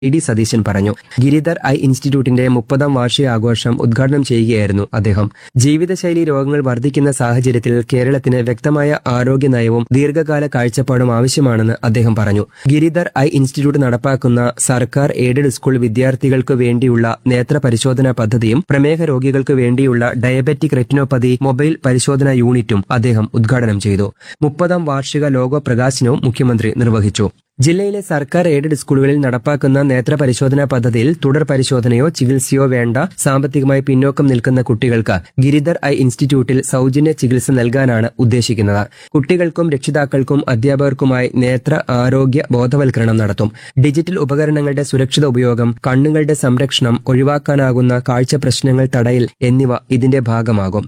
E D Satheesan പറഞ്ഞു Giridhar I ഇൻസ്റ്റിറ്റ്യൂട്ടിന്റെ മുപ്പതാം വാർഷികാഘോഷം ഉദ്ഘാടനം ചെയ്യുകയായിരുന്നു അദ്ദേഹം ജീവിതശൈലി രോഗങ്ങൾ വർദ്ധിക്കുന്ന സാഹചര്യത്തിൽ കേരളത്തിന് വ്യക്തമായ ആരോഗ്യ നയവും ദീർഘകാല കാഴ്ചപ്പാടും ആവശ്യമാണെന്ന് അദ്ദേഹം പറഞ്ഞു ഗിരിധർ ഐ ഇൻസ്റ്റിറ്റ്യൂട്ട് നടപ്പാക്കുന്ന സർക്കാർ എയ്ഡഡ് സ്കൂൾ വിദ്യാർത്ഥികൾക്ക് വേണ്ടിയുള്ള നേത്ര പരിശോധനാ പദ്ധതിയും പ്രമേഹ രോഗികൾക്ക് വേണ്ടിയുള്ള ഡയബറ്റിക് റെറ്റിനോപ്പതി മൊബൈൽ പരിശോധനാ യൂണിറ്റും അദ്ദേഹം ഉദ്ഘാടനം ചെയ്തു മുപ്പതാം വാർഷിക ലോഗോ പ്രകാശനവും മുഖ്യമന്ത്രി നിർവഹിച്ചു ജില്ലയിലെ സർക്കാർ എയ്ഡഡ് സ്കൂളുകളിൽ നടപ്പാക്കുന്ന നേത്ര പരിശോധനാ പദ്ധതിയിൽ തുടർ പരിശോധനയോ ചികിത്സയോ വേണ്ട സാമ്പത്തികമായി പിന്നോക്കം നിൽക്കുന്ന കുട്ടികൾക്ക് ഗിരിധർ ഐ ഇൻസ്റ്റിറ്റ്യൂട്ടിൽ സൗജന്യ ചികിത്സ നൽകാനാണ് ഉദ്ദേശിക്കുന്നത് കുട്ടികൾക്കും രക്ഷിതാക്കൾക്കും അധ്യാപകർക്കുമായി നേത്ര ആരോഗ്യ ബോധവൽക്കരണം നടത്തും ഡിജിറ്റൽ ഉപകരണങ്ങളുടെ സുരക്ഷിത ഉപയോഗം കണ്ണുകളുടെ സംരക്ഷണം ഒഴിവാക്കാനാകുന്ന കാഴ്ച പ്രശ്നങ്ങൾ തടയൽ എന്നിവ ഇതിന്റെ ഭാഗമാകും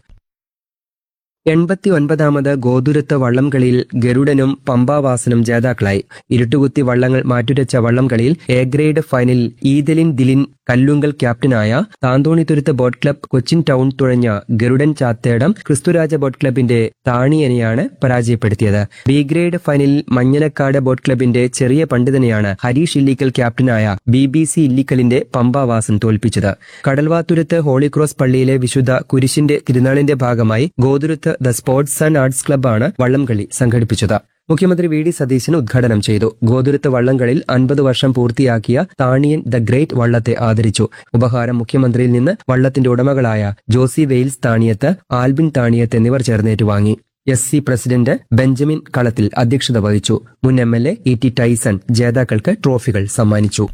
എൺപത്തി ഒൻപതാമത് ഗോതുരത്ത് വള്ളംകളിയിൽ ഗരുഡനും പമ്പാവാസനും ജേതാക്കളായി ഇരുട്ടുകുത്തി വള്ളങ്ങൾ മാറ്റുരച്ച വള്ളംകളിയിൽ എ ഗ്രേഡ് ഫൈനലിൽ ഈദലിൻ ദിലിൻ കല്ലുങ്കൽ ക്യാപ്റ്റനായ Thanthonithuruth boat club Cochin town തുഴഞ്ഞ ഗരുഡൻ ചാത്തേടം ക്രിസ്തുരാജ ബോട്ട് ക്ലബിന്റെ താണിയനെയാണ് പരാജയപ്പെടുത്തിയത് ബി ഗ്രേഡ് ഫൈനലിൽ മഞ്ഞലക്കാട് ബോട്ട് ക്ലബിന്റെ ചെറിയ പണ്ഡിതനെയാണ് ഹരീഷ് ഇല്ലിക്കൽ ക്യാപ്റ്റനായ ബി ബി സി ഇല്ലിക്കലിന്റെ പമ്പാവാസൻ തോൽപ്പിച്ചത് കടൽവാത്തുരത്ത് ഹോളിക്രോസ് പള്ളിയിലെ വിശുദ്ധ കുരിശിന്റെ തിരുനാളിന്റെ ഭാഗമായി Gothuruth the sports and arts ക്ലബ്ബാണ് വള്ളംകളി സംഘടിപ്പിച്ചത് മുഖ്യമന്ത്രി വി ഡി സതീശൻ ഉദ്ഘാടനം ചെയ്തു ഗോതുരത്ത് വള്ളംകളിൽ അൻപത് വർഷം പൂർത്തിയാക്കിയ താണിയൻ ദ ഗ്രേറ്റ് വള്ളത്തെ ആദരിച്ചു ഉപഹാരം മുഖ്യമന്ത്രിയിൽ നിന്ന് വള്ളത്തിന്റെ ഉടമകളായ ജോസി വെയിൽസ് താണിയത്ത് ആൽബിൻ താണിയത്ത് എന്നിവർ ചേർന്നേറ്റ് വാങ്ങി എസ് സി പ്രസിഡന്റ് ബെഞ്ചമിൻ കളത്തിൽ അധ്യക്ഷത വഹിച്ചു മുൻ M L A E T Tyson ജേതാക്കൾക്ക് ട്രോഫികൾ സമ്മാനിച്ചു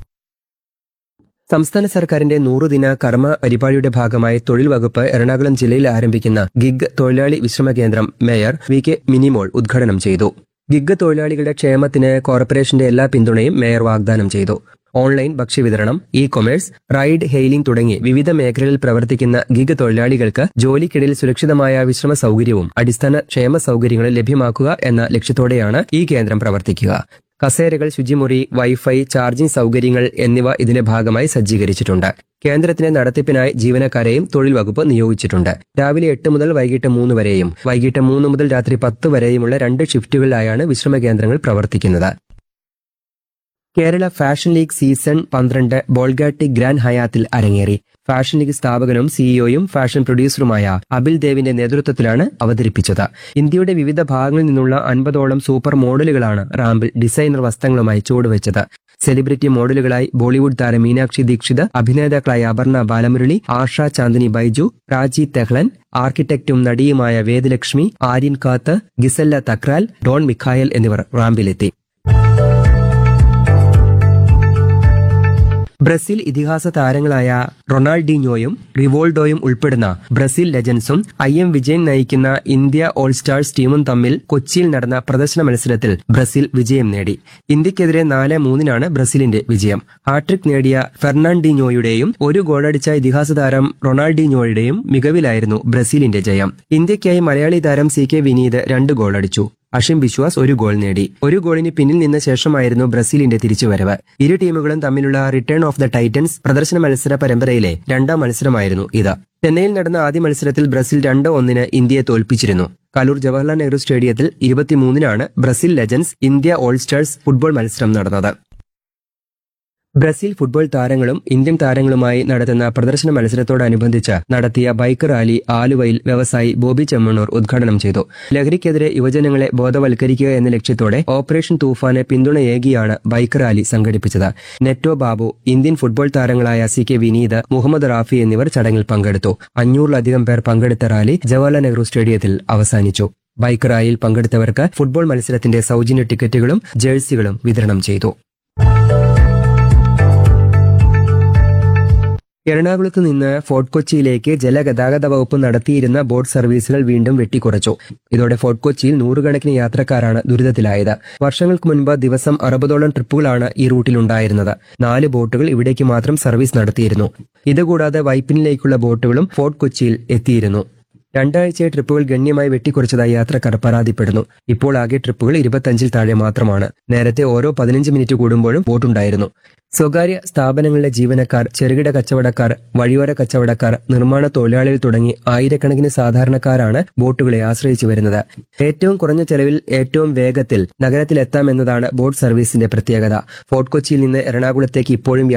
സംസ്ഥാന സർക്കാരിന്റെ നൂറുദിന കർമ്മ പരിപാടിയുടെ ഭാഗമായി തൊഴിൽ വകുപ്പ് എറണാകുളം ജില്ലയിൽ ആരംഭിക്കുന്ന ഗിഗ് തൊഴിലാളി വിശ്രമ കേന്ദ്രം മേയർ വി കെ മിനിമോൾ ഉദ്ഘാടനം ചെയ്തു ഗിഗ് തൊഴിലാളികളുടെ ക്ഷേമത്തിന് കോർപ്പറേഷന്റെ എല്ലാ പിന്തുണയും മേയർ വാഗ്ദാനം ചെയ്തു ഓൺലൈൻ ഭക്ഷ്യവിതരണം ഇ കൊമേഴ്സ് റൈഡ് ഹെയിലിംഗ് തുടങ്ങി വിവിധ മേഖലകളിൽ പ്രവർത്തിക്കുന്ന ഗിഗ് തൊഴിലാളികൾക്ക് ജോലിക്കിടയിൽ സുരക്ഷിതമായ വിശ്രമ സൗകര്യവും അടിസ്ഥാന ക്ഷേമ സൗകര്യങ്ങളും ലഭ്യമാക്കുക എന്ന ലക്ഷ്യത്തോടെയാണ് ഈ കേന്ദ്രം പ്രവർത്തിക്കുക കസേരകൾ ശുചിമുറി വൈഫൈ ചാർജിംഗ് സൗകര്യങ്ങൾ എന്നിവ ഇതിന്റെ ഭാഗമായി സജ്ജീകരിച്ചിട്ടുണ്ട് കേന്ദ്രത്തിന്റെ നടത്തിപ്പിനായി ജീവനക്കാരെയും തൊഴിൽ വകുപ്പ് നിയോഗിച്ചിട്ടുണ്ട് രാവിലെ എട്ട് മുതൽ വൈകിട്ട് മൂന്ന് വരെയും വൈകിട്ട് മൂന്ന് മുതൽ രാത്രി പത്ത് വരെയുമുള്ള രണ്ട് ഷിഫ്റ്റുകളിലായാണ് വിശ്രമ കേന്ദ്രങ്ങൾ പ്രവർത്തിക്കുന്നത് കേരള ഫാഷൻ ലീഗ് സീസൺ പന്ത്രണ്ട് ബോൾഗാട്ടി ഗ്രാൻഡ് ഹയാത്തിൽ അരങ്ങേറി ഫാഷൻ ലീഗ് സ്ഥാപകനും സിഇഒയും ഫാഷൻ പ്രൊഡ്യൂസറുമായ അബിൽ ദേവിന്റെ നേതൃത്വത്തിലാണ് അവതരിപ്പിച്ചത് ഇന്ത്യയുടെ വിവിധ ഭാഗങ്ങളിൽ നിന്നുള്ള അൻപതോളം സൂപ്പർ മോഡലുകളാണ് റാമ്പിൽ ഡിസൈനർ വസ്ത്രങ്ങളുമായി ചുവടുവെച്ചത് സെലിബ്രിറ്റി മോഡലുകളായി ബോളിവുഡ് താരം മീനാക്ഷി ദീക്ഷിത് അഭിനേതാക്കളായ അപർണ ബാലമുരളി ആഷ ചാന്ദിനി ബൈജു രാജി തെഹ്ലൻ ആർക്കിടെക്റ്റും നടിയുമായ വേദലക്ഷ്മി ആര്യൻ കാത്ത് ഗിസല്ല തക്രാൽ ഡോൺ മിഖായൽ എന്നിവർ റാമ്പിലെത്തി ബ്രസീൽ ഇതിഹാസ താരങ്ങളായ റൊണാൾഡിനോയും റിവോൾഡോയും ഉൾപ്പെടുന്ന ബ്രസീൽ ലെജൻസും ഐ എം വിജയൻ നയിക്കുന്ന ഇന്ത്യ ഓൾ സ്റ്റാർസ് ടീമും തമ്മിൽ കൊച്ചിയിൽ നടന്ന പ്രദർശന മത്സരത്തിൽ ബ്രസീൽ വിജയം നേടി ഇന്ത്യക്കെതിരെ നാല് മൂന്നിനാണ് ബ്രസീലിന്റെ വിജയം ഹാട്രിക് നേടിയ ഫെർണാണ്ടിനോയുടെയും ഒരു ഗോളടിച്ച ഇതിഹാസ താരം റൊണാൾഡിനോയുടെയും മികവിലായിരുന്നു ബ്രസീലിന്റെ ജയം ഇന്ത്യയ്ക്കായി മലയാളി താരം സി കെ വിനീത് രണ്ട് ഗോളടിച്ചു അഷിം ബിശ്വാസ് ഒരു ഗോൾ നേടി ഒരു ഗോളിന് പിന്നിൽ നിന്ന ശേഷമായിരുന്നു ബ്രസീലിന്റെ തിരിച്ചുവരവ് ഇരു ടീമുകളും തമ്മിലുള്ള റിട്ടേൺ ഓഫ് ദ ടൈറ്റൻസ് പ്രദർശന മത്സര പരമ്പരയിലെ രണ്ടാം മത്സരമായിരുന്നു ഇത് ചെന്നൈയിൽ നടന്ന ആദ്യ മത്സരത്തിൽ ബ്രസീൽ രണ്ട് ഒന്നിന് ഇന്ത്യയെ തോൽപ്പിച്ചിരുന്നു കലൂർ ജവഹർലാൽ നെഹ്റു സ്റ്റേഡിയത്തിൽ ഇരുപത്തിമൂന്നിനാണ് Brazil legends India all stars football മത്സരം നടന്നത് ബ്രസീൽ ഫുട്ബോൾ താരങ്ങളും ഇന്ത്യൻ താരങ്ങളുമായി നടത്തുന്ന പ്രദർശന മത്സരത്തോടനുബന്ധിച്ച് നടത്തിയ ബൈക്ക് റാലി ആലുവയിൽ വ്യവസായി ബോബി ചെമ്മണ്ണൂർ ഉദ്ഘാടനം ചെയ്തു ലഹരിക്കെതിരെ യുവജനങ്ങളെ ബോധവൽക്കരിക്കുക എന്ന ലക്ഷ്യത്തോടെ ഓപ്പറേഷൻ തൂഫാന് പിന്തുണയേകിയാണ് ബൈക്ക് റാലി സംഘടിപ്പിച്ചത് നെറ്റോ ബാബു ഇന്ത്യൻ ഫുട്ബോൾ താരങ്ങളായ സി കെ വിനീത് മുഹമ്മദ് റാഫി എന്നിവർ ചടങ്ങിൽ പങ്കെടുത്തു അഞ്ഞൂറിലധികം പേർ പങ്കെടുത്ത റാലി ജവഹർലാൽ നെഹ്റു സ്റ്റേഡിയത്തിൽ അവസാനിച്ചു ബൈക്ക് റാലിയിൽ പങ്കെടുത്തവർക്ക് ഫുട്ബോൾ മത്സരത്തിന്റെ സൗജന്യ ടിക്കറ്റുകളും ജേഴ്സികളും വിതരണം ചെയ്തു എറണാകുളത്ത് നിന്ന് ഫോർട്ട് കൊച്ചിയിലേക്ക് ജലഗതാഗത വകുപ്പ് നടത്തിയിരുന്ന ബോട്ട് സർവീസുകൾ വീണ്ടും വെട്ടിക്കുറച്ചു ഇതോടെ ഫോർട്ട് കൊച്ചിയിൽ നൂറുകണക്കിന് യാത്രക്കാരാണ് ദുരിതത്തിലായത് വർഷങ്ങൾക്ക് മുൻപ് ദിവസം അറുപതോളം ട്രിപ്പുകളാണ് ഈ റൂട്ടിലുണ്ടായിരുന്നത് നാല് ബോട്ടുകൾ ഇവിടേക്ക് മാത്രം സർവീസ് നടത്തിയിരുന്നു ഇതുകൂടാതെ വൈപ്പിനിലേക്കുള്ള ബോട്ടുകളും ഫോർട്ട് കൊച്ചിയിൽ എത്തിയിരുന്നു രണ്ടാഴ്ചയായി ട്രിപ്പുകൾ ഗണ്യമായി വെട്ടിക്കുറച്ചതായി യാത്രക്കാർ പരാതിപ്പെടുന്നു ഇപ്പോൾ ആകെ ട്രിപ്പുകൾ ഇരുപത്തഞ്ചിൽ താഴെ മാത്രമാണ് നേരത്തെ ഓരോ പതിനഞ്ച് മിനിറ്റ് കൂടുമ്പോഴും ബോട്ടുണ്ടായിരുന്നു സ്വകാര്യ സ്ഥാപനങ്ങളിലെ ജീവനക്കാർ ചെറുകിട കച്ചവടക്കാർ വഴിയോര കച്ചവടക്കാർ നിർമ്മാണ തൊഴിലാളികൾ തുടങ്ങി ആയിരക്കണക്കിന് സാധാരണക്കാരാണ് ബോട്ടുകളെ ആശ്രയിച്ചു വരുന്നത് ഏറ്റവും കുറഞ്ഞ ചെലവിൽ ഏറ്റവും വേഗത്തിൽ നഗരത്തിലെത്താമെന്നതാണ് ബോട്ട് സർവീസിന്റെ പ്രത്യേകത ഫോർട്ട് കൊച്ചിയിൽ നിന്ന് എറണാകുളത്തേക്ക് ഇപ്പോഴും